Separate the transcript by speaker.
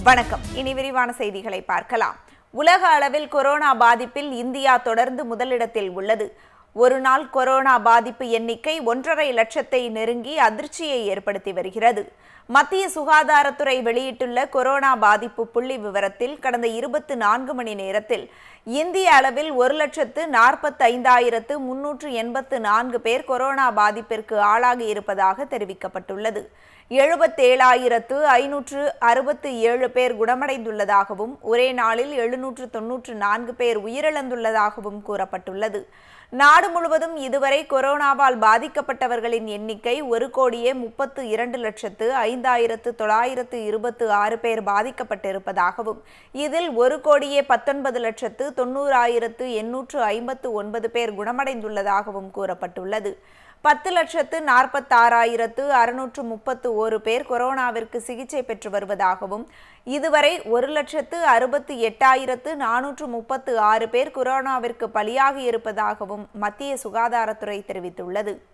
Speaker 1: வணக்கம் இனி விரிவான செய்திகளை பார்க்கலாம் உலக அளவில் கொரோனா பாதிப்பில் இந்தியா தொடர்ந்து முதலிடத்தில் உள்ளது ஒரு நாள் கொரோனா பாதிப்பு எண்ணிக்கை ஒன்றரை லட்சத்தை நெருங்கி அதிர்ச்சியை ஏற்படுத்தி வருகிறது மத்திய சுகாதாரத்துறை வெளியிட்டுள்ள கொரோனா பாதிப்பு புள்ளி விவரத்தில் கடந்த இருபத்தி நான்கு மணி நேரத்தில் இந்திய அளவில் ஒரு லட்சத்து நாற்பத்தைந்தாயிரத்து முன்னூற்று எண்பத்து நான்கு பேர் கொரோனா பாதிப்பிற்கு ஆளாகி இருப்பதாக தெரிவிக்கப்பட்டுள்ளது எழுபத்தேழாயிரத்து ஐநூற்று அறுபத்து ஏழு பேர் குணமடைந்துள்ளதாகவும் ஒரே நாளில் எழுநூற்று தொன்னூற்று நான்கு பேர் உயிரிழந்துள்ளதாகவும் கூறப்பட்டுள்ளது நாடு முழுவதும் இதுவரை கொரோனாவால் பாதிக்கப்பட்டவர்களின் எண்ணிக்கை ஒரு கோடியே முப்பத்து இரண்டு லட்சத்து ஐந்தாயிரத்து தொள்ளாயிரத்து இருபத்து ஆறு பேர் பாதிக்கப்பட்டிருப்பதாகவும் இதில் ஒரு கோடியே பத்தொன்பது லட்சத்து தொண்ணூறாயிரத்து எண்ணூற்று ஐம்பத்து ஒன்பது பேர் குணமடைந்துள்ளதாகவும் கூறப்பட்டுள்ளது பத்து லட்சத்து நாற்பத்தாறாயிரத்து அறுநூற்று முப்பத்து ஒரு பேர் கொரோனாவிற்கு சிகிச்சை பெற்று வருவதாகவும் இதுவரை ஒரு லட்சத்து அறுபத்தி எட்டாயிரத்து நானூற்று முப்பத்து ஆறு பேர் கொரோனாவிற்கு பலியாகி இருப்பதாகவும் மத்திய சுகாதாரத்துறை தெரிவித்துள்ளது